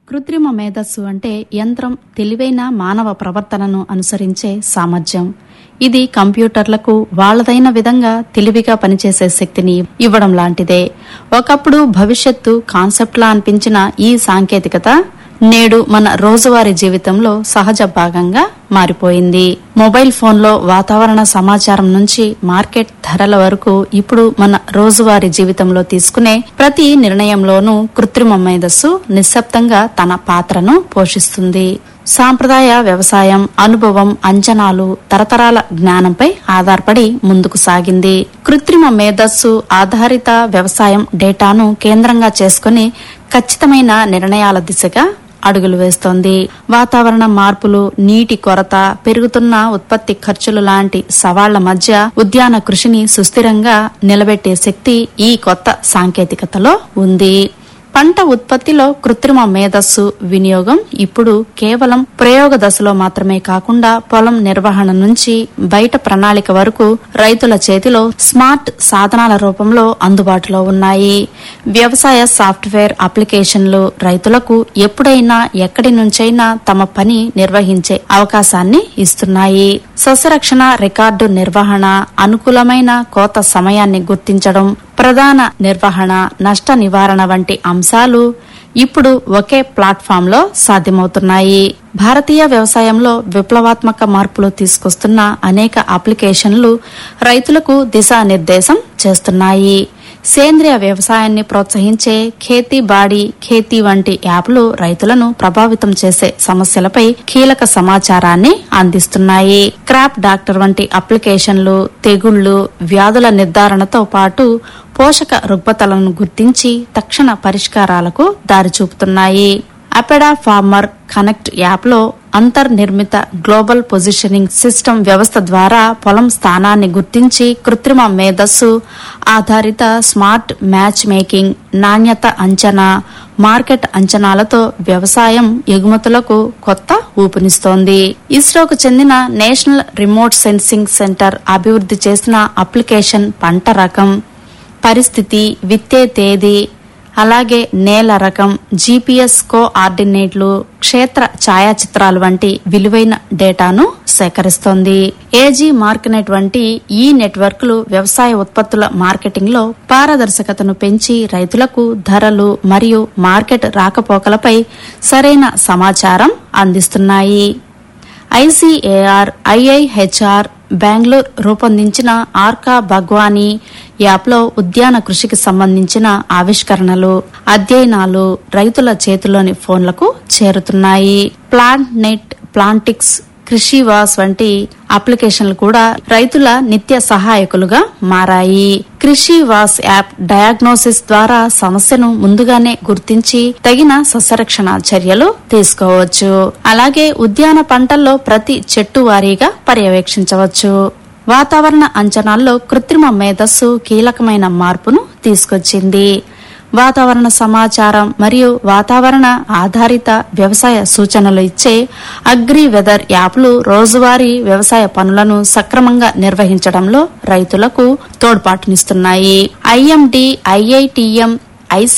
కృత్రిమ మేధస్సు అంటే యంత్రం తెలివైన మానవ ప్రవర్తనను అనుసరించే సామర్థ్యం ఇది కంప్యూటర్లకు వాళ్ళదైన విధంగా తెలివిగా పనిచేసే శక్తిని ఇవ్వడం లాంటిదే ఒకప్పుడు భవిష్యత్తు కాన్సెప్ట్లా అనిపించిన ఈ సాంకేతికత నేడు మన రోజువారీ జీవితంలో సహజ భాగంగా మారిపోయింది మొబైల్ ఫోన్లో వాతావరణ సమాచారం నుంచి మార్కెట్ ధరల వరకు ఇప్పుడు మన రోజువారీ జీవితంలో తీసుకునే ప్రతి నిర్ణయంలోనూ కృత్రిమ మేధస్సు నిశ్శబ్దంగా తన పాత్రను పోషిస్తుంది సాంప్రదాయ వ్యవసాయం అనుభవం అంచనాలు తరతరాల జ్ఞానంపై ఆధారపడి ముందుకు సాగింది కృత్రిమ మేధస్సు ఆధారిత వ్యవసాయం డేటాను కేంద్రంగా చేసుకుని ఖచ్చితమైన నిర్ణయాల దిశగా అడుగులు వేస్తోంది వాతావరణ మార్పులు నీటి కొరత పెరుగుతున్న ఉత్పత్తి ఖర్చులు లాంటి సవాళ్ల మధ్య ఉద్యాన కృషిని సుస్థిరంగా నిలబెట్టే శక్తి ఈ కొత్త సాంకేతికతలో ఉంది పంట ఉత్పత్తిలో కృత్రిమ మేధస్సు వినియోగం ఇప్పుడు కేవలం ప్రయోగ దశలో మాత్రమే కాకుండా పొలం నిర్వహణ నుంచి బయట ప్రణాళిక వరకు రైతుల చేతిలో స్మార్ట్ సాధనాల రూపంలో అందుబాటులో ఉన్నాయి వ్యవసాయ సాఫ్ట్వేర్ అప్లికేషన్లు రైతులకు ఎప్పుడైనా ఎక్కడి నుంచైనా తమ పని నిర్వహించే అవకాశాన్ని ఇస్తున్నాయి సస్యరక్షణ రికార్డు నిర్వహణ అనుకూలమైన కోత సమయాన్ని గుర్తించడం ప్రధాన నిర్వహణ నష్ట నివారణ వంటి అంశాలు ఇప్పుడు ఒకే ప్లాట్ఫామ్లో సాధ్యమవుతున్నాయి భారతీయ వ్యవసాయంలో విప్లవాత్మక మార్పులు తీసుకొస్తున్న అనేక అప్లికేషన్లు రైతులకు దిశానిర్దేశం చేస్తున్నాయి సేంద్రియ వ్యవసాయాన్ని ప్రోత్సహించే ఖేతీ బాడీ ఖేతీ వంటి యాప్లు రైతులను ప్రభావితం చేసే సమస్యలపై కీలక సమాచారాన్ని అందిస్తున్నాయి క్రాప్ డాక్టర్ వంటి అప్లికేషన్లు తెగుళ్లు వ్యాధుల నిర్ధారణతో పాటు పోషక రుగ్మతలను గుర్తించి తక్షణ పరిష్కారాలకు దారి చూపుతున్నాయి అపెడా ఫార్మర్ కనెక్ట్ యాప్లో అంతర్నిర్మిత గ్లోబల్ పొజిషనింగ్ సిస్టమ్ వ్యవస్థ ద్వారా పొలం స్థానాన్ని గుర్తించి కృత్రిమ మేధస్సు ఆధారిత స్మార్ట్ మ్యాచ్ మేకింగ్ నాణ్యత అంచనా మార్కెట్ అంచనాలతో వ్యవసాయం ఎగుమతులకు కొత్త ఊపునిస్తోంది ఇస్రోకు చెందిన నేషనల్ రిమోట్ సెన్సింగ్ సెంటర్ అభివృద్ధి చేసిన అప్లికేషన్ పంట రకం పరిస్థితి విత్తే తేదీ అలాగే నేల రకం జీపీఎస్ కోఆర్డినేట్లు క్షేత్ర ఛాయాచిత్రాలు వంటి విలువైన డేటాను సేకరిస్తోంది ఏజీ మార్కెట్ వంటి ఈ నెట్వర్క్లు వ్యవసాయ ఉత్పత్తుల మార్కెటింగ్ లో పారదర్శకతను పెంచి రైతులకు ధరలు మరియు మార్కెట్ రాకపోకలపై సరైన సమాచారం అందిస్తున్నాయి ఐసీఏఆర్ ఐఐహెచ్ఆర్ బెంగళూరు రూపొందించిన ఆర్కా భగ్వానీ యాప్లో ఉద్యాన కృషికి సంబంధించిన ఆవిష్కరణలు అధ్యయనాలు రైతుల చేతిలోని ఫోన్లకు చేరుతున్నాయి ప్లాంట్ నెట్ ప్లాంటిక్స్ కృషివాస్ వంటి అప్లికేషన్లు కూడా రైతుల నిత్య సహాయకులుగా మారాయి కృషివాస్ యాప్ డయాగ్నోసిస్ ద్వారా సమస్యను ముందుగానే గుర్తించి తగిన సస్యరక్షణ చర్యలు తీసుకోవచ్చు అలాగే ఉద్యాన పంటల్లో ప్రతి చెట్టు వారీగా పర్యవేక్షించవచ్చు వాతావరణ అంచనాల్లో కృత్రిమ మేధస్సు కీలకమైన మార్పును తీసుకొచ్చింది వాతావరణ సమాచారం మరియు వాతావరణ ఆధారిత వ్యవసాయ సూచనలు ఇచ్చే అగ్రి వెదర్ యాప్లు రోజువారీ వ్యవసాయ పనులను సక్రమంగా నిర్వహించడంలో రైతులకు తోడ్పాటునిస్తున్నాయి ఐఎండి ఐఐటిఎం